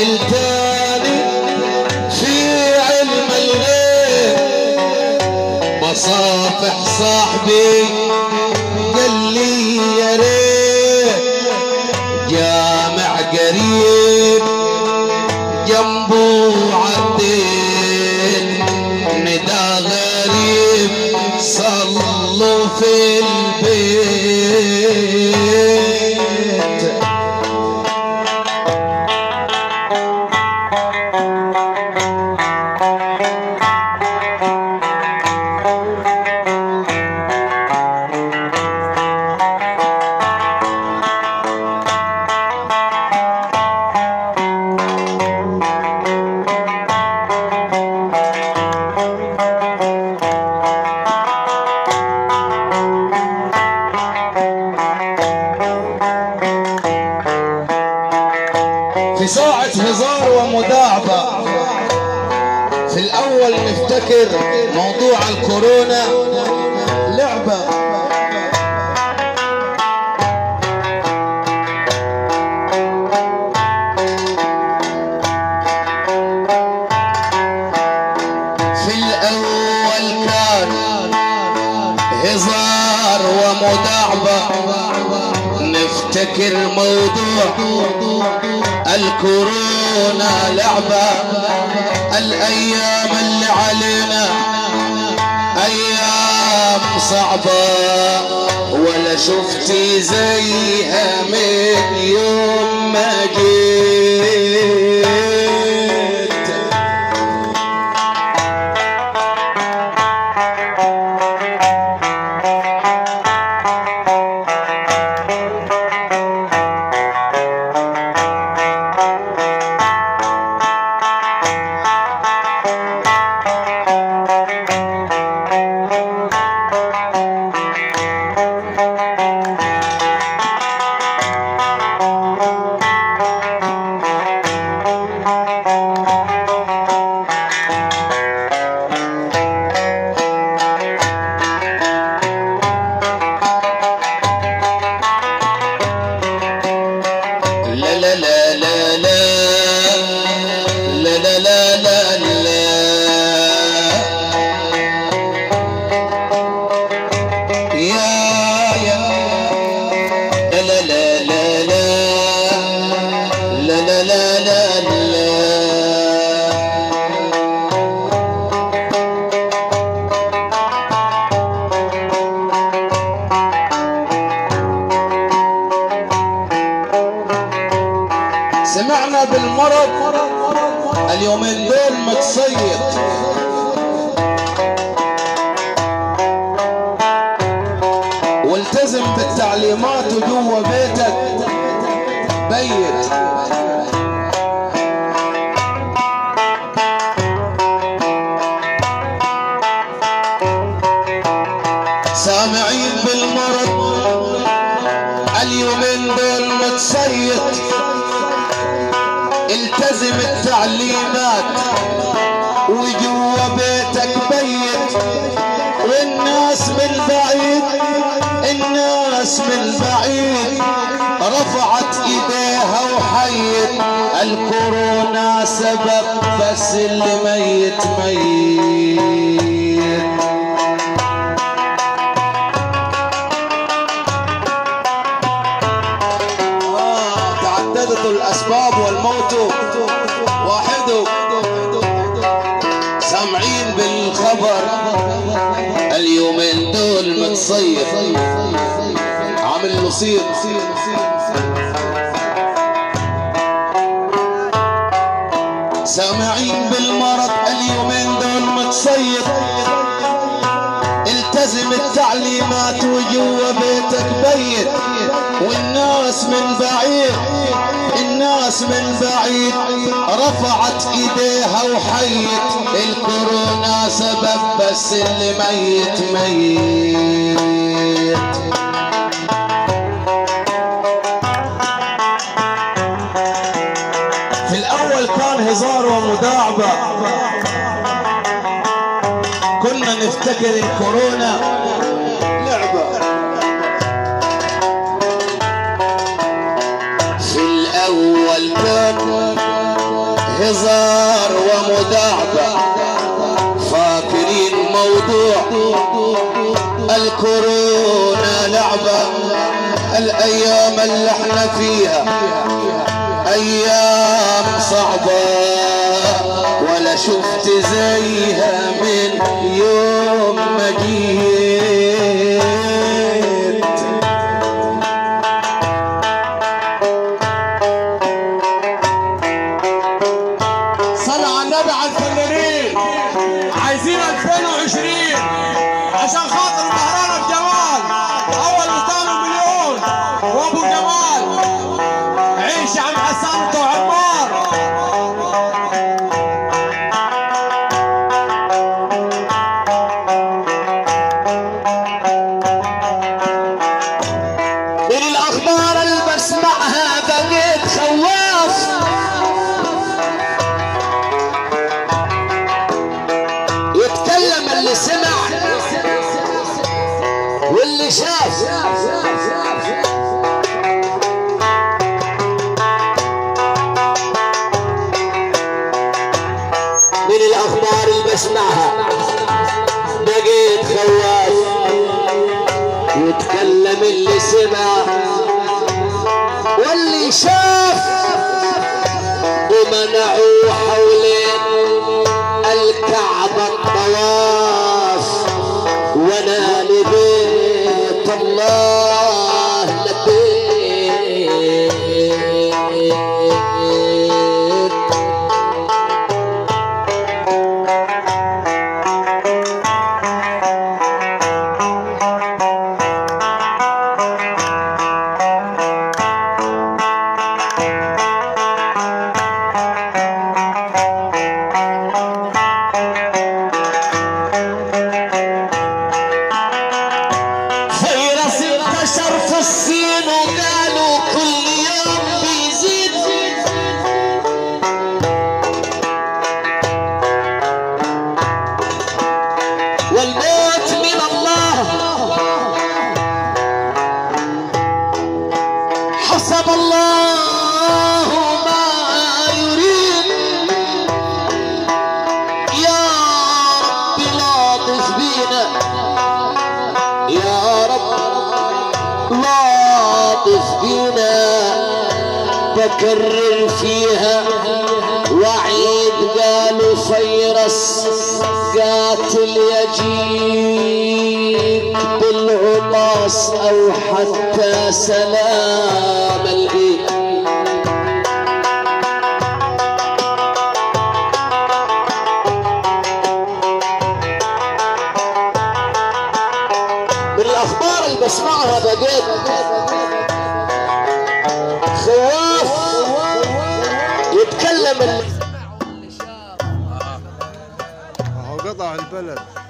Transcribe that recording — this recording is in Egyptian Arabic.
راجل تاني في علم الغيب مصافح صاحبي قال لي يا ريت جامع قريب جنبه عدين ندى غريب صلوا في البيت في ساعة هزار ومداعبة في الأول نفتكر موضوع الكورونا لعبة في الأول كان هزار ومداعبة نفتكر موضوع الكورونا لعبة الأيام اللي علينا أيام صعبة ولا شفتي زيها من يوم ما جيت لا لا لا لا لا لا لا لا لا لا يا يا لا لا لا لا لا لا لا لا لا سمعنا بالمرض اليومين دول متصيد والتزم بالتعليمات وجوا بيتك بيت سامعين بالمرض اليومين دول متصيد التزم التعليمات وجوا بيتك بيت والناس من بعيد الناس من بعيد رفعت ايديها وحيت الكورونا سبب بس اللي ميت ميت آه، تعددت الأسباب والموت واحد سامعين بالخبر اليومين دول متصيف عامل نصيب سامعين بالمرض اليومين دول متصيف التزم التعليمات وجوا بيتك بيت والناس من بعيد الناس من بعيد رفعت ايديها وحيت الكورونا سبب بس اللي ميت ميت في الاول كان هزار ومداعبه كنا نفتكر الكورونا لعبة في الأول كان هزار ومداعبة فاكرين موضوع الكورونا لعبة الأيام اللي احنا فيها أيام صعبة ولا شفت زيها من يوم ما جيت صلى على النبي على الفنانين عايزين 2020 عشان خاطر مهرجان الجمال اول مستوى مليون وابو جمال عيش يا عم حسان انت وعمار من الأخبار اللي بسمعها بقيت خواف يتكلم اللي سمع واللي شاف من الأخبار اللي بسمعها بقيت خواف يتكلم اللي سمع واللي شاف ومنعوا حولين الكعبة الطواف وانا لبيت الله لبيت فيروس انتشر في الصين وقالوا كل يوم بيزيد والموت من الله حسب الله ما يريد يا رب لاطف بينا يا رب لاطف بنا بكرر فيها وعيد قالوا فيرس قاتل يجيك بالعطاس او حتى سلام العيد من الاخبار اللي بسمعها بقيت خواف يتكلم اللي اهو قطع البلد